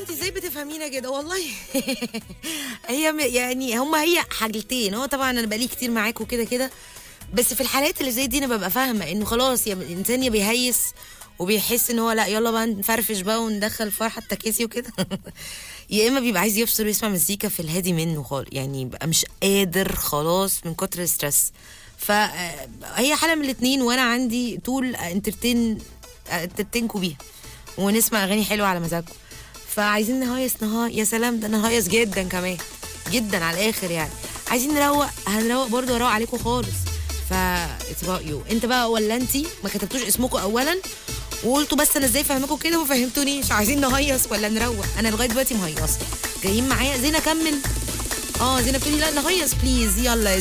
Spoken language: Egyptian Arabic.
انت ازاي بتفهمينا كده والله هي م- يعني هما هي حاجتين هو طبعا انا بقالي كتير معاكم كده كده بس في الحالات اللي زي دي انا ببقى فاهمه انه خلاص يا الانسان يا بيهيس وبيحس ان هو لا يلا بقى نفرفش بقى وندخل فرحه التكاسي وكده يا اما بيبقى عايز يفصل ويسمع مزيكا في الهادي منه خالص يعني يبقى مش قادر خلاص من كتر الستريس فهي حاله من الاتنين وانا عندي طول انترتين انترتينكوا بيها ونسمع اغاني حلوه على مزاجكم فعايزين نهيص نهار يا سلام ده نهيص جدا كمان جدا على الاخر يعني عايزين نروق هنروق برضه اروق عليكم خالص ف اتس يو انت بقى ولا انت ما كتبتوش اسمكم اولا وقلتوا بس انا ازاي فاهمكم كده وما فهمتونيش عايزين نهيص ولا نروق انا لغايه دلوقتي مهيصه جايين معايا زينه كمل اه زينه بتقولي لا نهيص بليز يلا يا